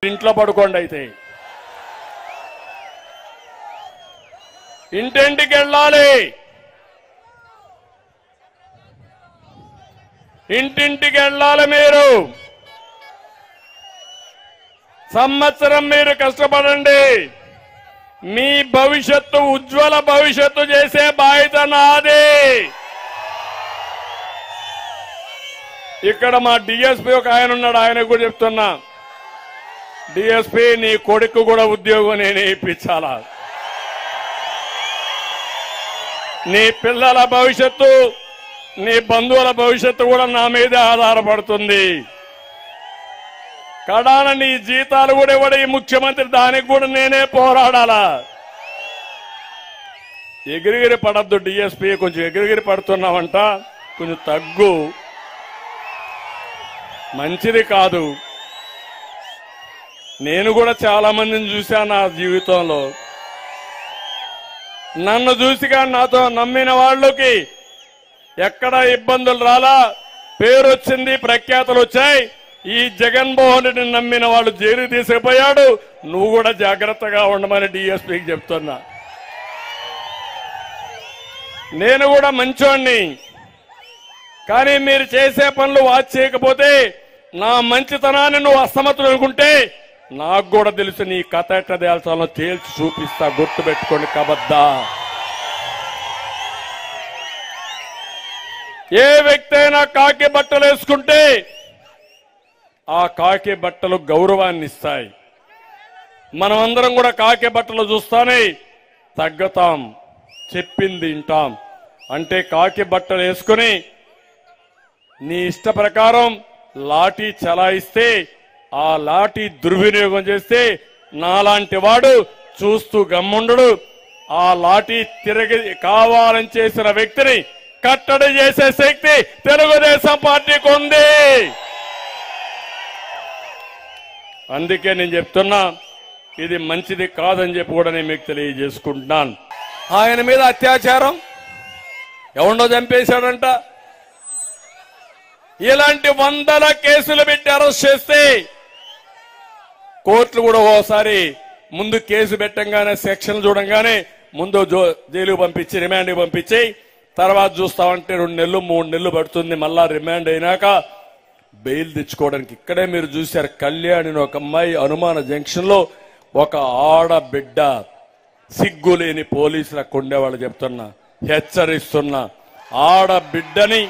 ఇంట్లో పడుకోండి అయితే ఇంటింటికి వెళ్ళాలి ఇంటింటికి వెళ్ళాలి మీరు సంవత్సరం మీరు కష్టపడండి మీ భవిష్యత్తు ఉజ్వల భవిష్యత్తు చేసే బాధ్యత నాది ఇక్కడ మా డిఎస్పీ ఒక ఆయన ఉన్నాడు ఆయన కూడా చెప్తున్నా డిఎస్పీ నీ కొడుకు కూడా ఉద్యోగం నేనే ఇప్పించాలా నీ పిల్లల భవిష్యత్తు నీ బంధువుల భవిష్యత్తు కూడా నా మీదే ఆధారపడుతుంది కడాన నీ జీతాలు కూడా ఇవ్వడం ఈ ముఖ్యమంత్రి దానికి కూడా నేనే పోరాడాలా ఎగిరిగిరి పడద్దు డిఎస్పీ కొంచెం ఎగిరిగిరి పడుతున్నావంట కొంచెం తగ్గు మంచిది కాదు నేను కూడా చాలా మందిని చూశాను నా జీవితంలో నన్ను చూసిగా నాతో నమ్మిన వాళ్ళకి ఎక్కడ ఇబ్బందులు రాలా పేరు వచ్చింది ప్రఖ్యాతలు వచ్చాయి ఈ జగన్మోహన్ రెడ్డిని నమ్మిన వాళ్ళు జైలు తీసుకుపోయాడు నువ్వు కూడా జాగ్రత్తగా ఉండమని డిఎస్పీకి చెప్తున్నా నేను కూడా మంచోణ్ణి కానీ మీరు చేసే పనులు వాచ్ చేయకపోతే నా మంచితనాన్ని నువ్వు అసమతులు అనుకుంటే నాకు కూడా తెలుసు నీ కథ ఎట్ట తేల్చాలో తేల్చి చూపిస్తా గుర్తు పెట్టుకోండి కబద్దా ఏ వ్యక్తి అయినా కాకి బట్టలు వేసుకుంటే ఆ కాకి బట్టలు గౌరవాన్ని ఇస్తాయి మనమందరం కూడా కాకి బట్టలు చూస్తానే తగ్గతాం చెప్పింది వింటాం అంటే కాకి బట్టలు వేసుకుని నీ ఇష్ట ప్రకారం లాఠీ చలాయిస్తే ఆ లాఠీ దుర్వినియోగం చేస్తే నాలాంటి వాడు చూస్తూ గమ్ముండడు ఆ లాఠీ తిరిగి కావాలని చేసిన వ్యక్తిని కట్టడి చేసే శక్తి తెలుగుదేశం పార్టీకి ఉంది అందుకే నేను చెప్తున్నా ఇది మంచిది కాదని చెప్పి కూడా నేను మీకు తెలియజేసుకుంటున్నాను ఆయన మీద అత్యాచారం ఎవడో చంపేశాడంట ఇలాంటి వందల కేసులు పెట్టి అరెస్ట్ చేస్తే కోర్టులు కూడా ఓసారి ముందు కేసు పెట్టంగానే సెక్షన్ చూడంగానే ముందు జో- జైలుకు పంపించి రిమాండ్కి పంపించి తర్వాత చూస్తామంటే రెండు నెలలు మూడు నెలలు పడుతుంది మళ్ళా రిమాండ్ అయినాక బెయిల్ తెచ్చుకోవడానికి ఇక్కడే మీరు చూశారు కళ్యాణి అని ఒక అమ్మాయి అనుమాన జంక్షన్ లో ఒక ఆడబిడ్డ సిగ్గులేని పోలీసులకు ఉండేవాళ్ళు చెప్తున్నా హెచ్చరిస్తున్నా ఆడబిడ్డని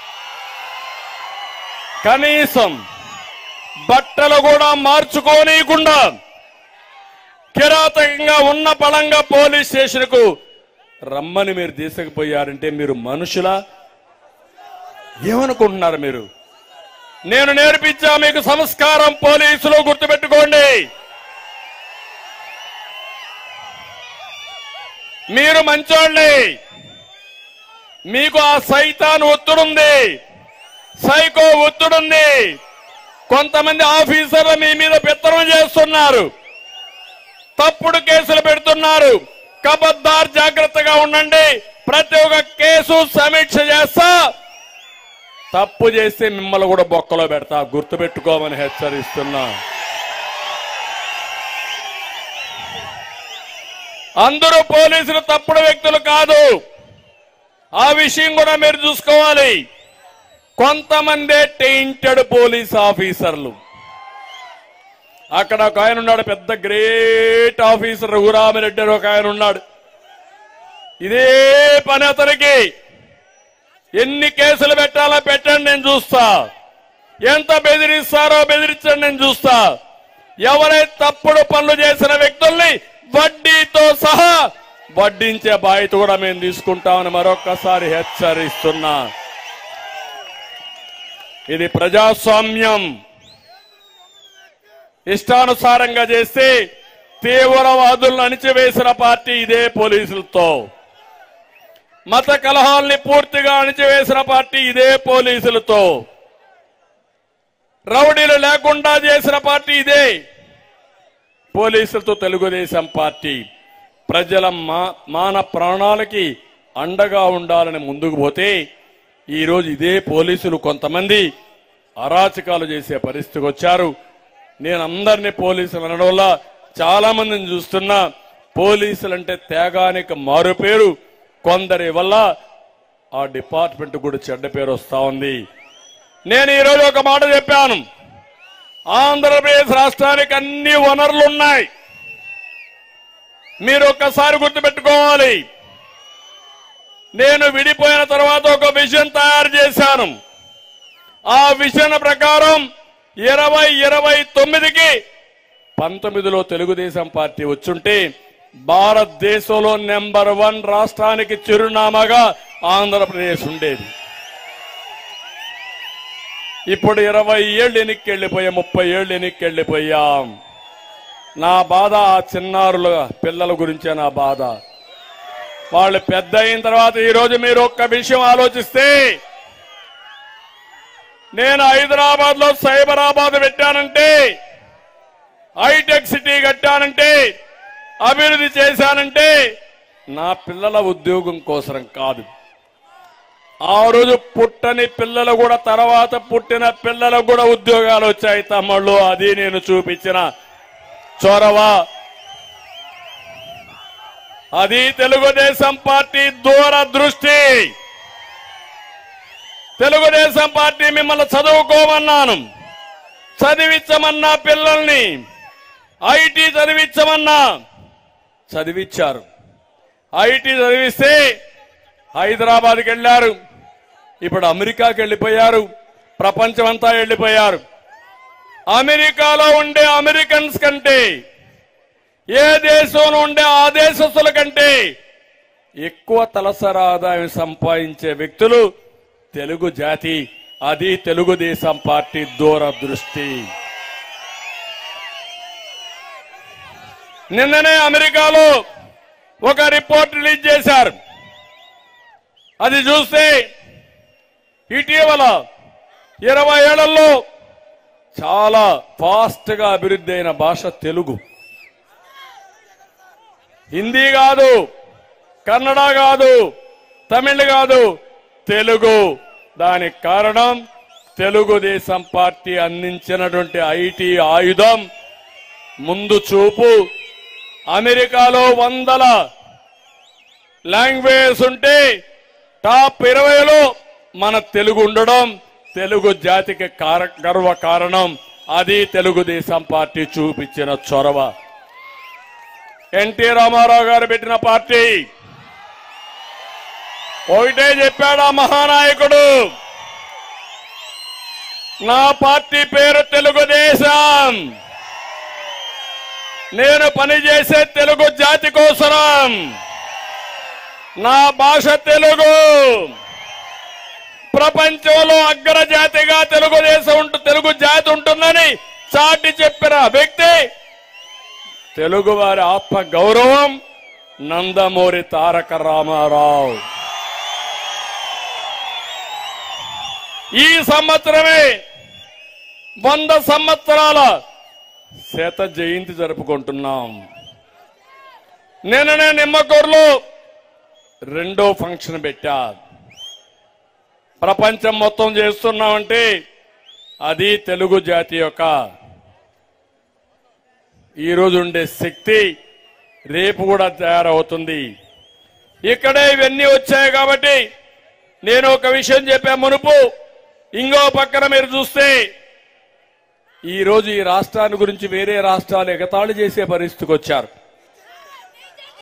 కనీసం బట్టలు కూడా మార్చుకోనీయకుండా కిరాతకంగా ఉన్న పళంగా పోలీస్ స్టేషన్ కు రమ్మని మీరు తీసుకుపోయారంటే మీరు మనుషులా ఏమనుకుంటున్నారు మీరు నేను నేర్పించా మీకు సంస్కారం పోలీసులు గుర్తుపెట్టుకోండి మీరు మంచోళ్ళే మీకు ఆ సైతాన్ ఒత్తుడుంది సైకో ఒత్తుడుంది కొంతమంది ఆఫీసర్లు మీ మీద పెత్తనం చేస్తున్నారు తప్పుడు కేసులు పెడుతున్నారు కబద్దార్ జాగ్రత్తగా ఉండండి ప్రతి ఒక్క కేసు సమీక్ష చేస్తా తప్పు చేస్తే మిమ్మల్ని కూడా బొక్కలో పెడతా గుర్తుపెట్టుకోమని హెచ్చరిస్తున్నా అందరూ పోలీసులు తప్పుడు వ్యక్తులు కాదు ఆ విషయం కూడా మీరు చూసుకోవాలి కొంతమందే టెయింటెడ్ పోలీస్ ఆఫీసర్లు అక్కడ ఒక ఆయన ఉన్నాడు పెద్ద గ్రేట్ ఆఫీసర్ రఘురామిరెడ్డి అని ఒక ఆయన ఉన్నాడు ఇదే పని అతనికి ఎన్ని కేసులు పెట్టాలో పెట్టండి నేను చూస్తా ఎంత బెదిరిస్తారో బెదిరించండి నేను చూస్తా ఎవరైతే తప్పుడు పనులు చేసిన వ్యక్తుల్ని వడ్డీతో సహా వడ్డించే బాధ్యత కూడా మేము తీసుకుంటామని మరొక్కసారి హెచ్చరిస్తున్నా ఇది ప్రజాస్వామ్యం ఇష్టానుసారంగా చేస్తే తీవ్రవాదులను అణిచివేసిన పార్టీ ఇదే పోలీసులతో మత కలహాల్ని పూర్తిగా అణిచివేసిన పార్టీ ఇదే పోలీసులతో రౌడీలు లేకుండా చేసిన పార్టీ ఇదే పోలీసులతో తెలుగుదేశం పార్టీ ప్రజల మా- మాన ప్రాణాలకి అండగా ఉండాలని ముందుకు పోతే ఈరోజు ఇదే పోలీసులు కొంతమంది అరాచకాలు చేసే పరిస్థితికి వచ్చారు నేను అందరినీ పోలీసులు అనడం వల్ల చాలా మందిని చూస్తున్నా పోలీసులు అంటే త్యాగానికి మారు పేరు కొందరి వల్ల ఆ డిపార్ట్మెంట్ కూడా చెడ్డ పేరు వస్తా ఉంది నేను ఈరోజు ఒక మాట చెప్పాను ఆంధ్రప్రదేశ్ రాష్ట్రానికి అన్ని వనరులు ఉన్నాయి మీరు ఒక్కసారి గుర్తుపెట్టుకోవాలి నేను విడిపోయిన తర్వాత ఒక విజన్ తయారు చేశాను ఆ విజన్ ప్రకారం ఇరవై ఇరవై తొమ్మిదికి పంతొమ్మిదిలో తెలుగుదేశం పార్టీ వచ్చుంటే భారతదేశంలో నెంబర్ వన్ రాష్ట్రానికి చిరునామాగా ఆంధ్రప్రదేశ్ ఉండేది ఇప్పుడు ఇరవై ఏళ్ళు ఎన్నికకి వెళ్ళిపోయాం ముప్పై ఏళ్ళు ఎన్నికకి వెళ్ళిపోయాం నా బాధ ఆ చిన్నారుల పిల్లల గురించే నా బాధ వాళ్ళు పెద్ద అయిన తర్వాత ఈ రోజు మీరు ఒక్క విషయం ఆలోచిస్తే నేను హైదరాబాద్ లో సైబరాబాద్ పెట్టానంటే హైటెక్ సిటీ కట్టానంటే అభివృద్ధి చేశానంటే నా పిల్లల ఉద్యోగం కోసరం కాదు ఆ రోజు పుట్టని పిల్లలు కూడా తర్వాత పుట్టిన పిల్లలకు కూడా ఉద్యోగాలు వచ్చాయి తమ్ముళ్ళు అది నేను చూపించిన చొరవ అది తెలుగుదేశం పార్టీ దూరదృష్టి తెలుగుదేశం పార్టీ మిమ్మల్ని చదువుకోమన్నాను చదివించమన్నా పిల్లల్ని ఐటీ చదివించమన్నా చదివించారు ఐటీ చదివిస్తే హైదరాబాద్కి వెళ్ళారు ఇప్పుడు అమెరికాకి వెళ్ళిపోయారు ప్రపంచమంతా వెళ్ళిపోయారు అమెరికాలో ఉండే అమెరికన్స్ కంటే ఏ దేశంలో ఉండే ఆ దేశస్తుల కంటే ఎక్కువ తలసరి ఆదాయం సంపాదించే వ్యక్తులు తెలుగు జాతి అది తెలుగుదేశం పార్టీ దూరదృష్టి నిన్ననే అమెరికాలో ఒక రిపోర్ట్ రిలీజ్ చేశారు అది చూస్తే ఇటీవల ఇరవై ఏళ్లలో చాలా ఫాస్ట్ గా అభివృద్ధి అయిన భాష తెలుగు హిందీ కాదు కన్నడ కాదు తమిళ్ కాదు తెలుగు దానికి కారణం తెలుగుదేశం పార్టీ అందించినటువంటి ఐటీ ఆయుధం ముందు చూపు అమెరికాలో వందల లాంగ్వేజ్ ఉంటే టాప్ ఇరవైలో మన తెలుగు ఉండడం తెలుగు జాతికి కార- గర్వ కారణం అది తెలుగుదేశం పార్టీ చూపించిన చొరవ ఎన్టీ రామారావు గారు పెట్టిన పార్టీ ఒకటే చెప్పాడు ఆ మహానాయకుడు నా పార్టీ పేరు తెలుగుదేశం నేను పనిచేసే తెలుగు జాతి కోసరం నా భాష తెలుగు ప్రపంచంలో అగ్రజాతిగా తెలుగుదేశం ఉంటు తెలుగు జాతి ఉంటుందని చాటి చెప్పిన వ్యక్తి తెలుగు వారి ఆత్మ గౌరవం నందమూరి తారక రామారావు ఈ సంవత్సరమే వంద సంవత్సరాల శత జయంతి జరుపుకుంటున్నాం నిన్ననే నిమ్మకూరులో రెండో ఫంక్షన్ పెట్టా ప్రపంచం మొత్తం చేస్తున్నామంటే అది తెలుగు జాతి యొక్క ఈ రోజు ఉండే శక్తి రేపు కూడా తయారవుతుంది ఇక్కడే ఇవన్నీ వచ్చాయి కాబట్టి నేను ఒక విషయం చెప్పా మునుపు ఇంకో పక్కన మీరు చూస్తే ఈ రోజు ఈ రాష్ట్రాన్ని గురించి వేరే రాష్ట్రాలు ఎగతాళి చేసే పరిస్థితికి వచ్చారు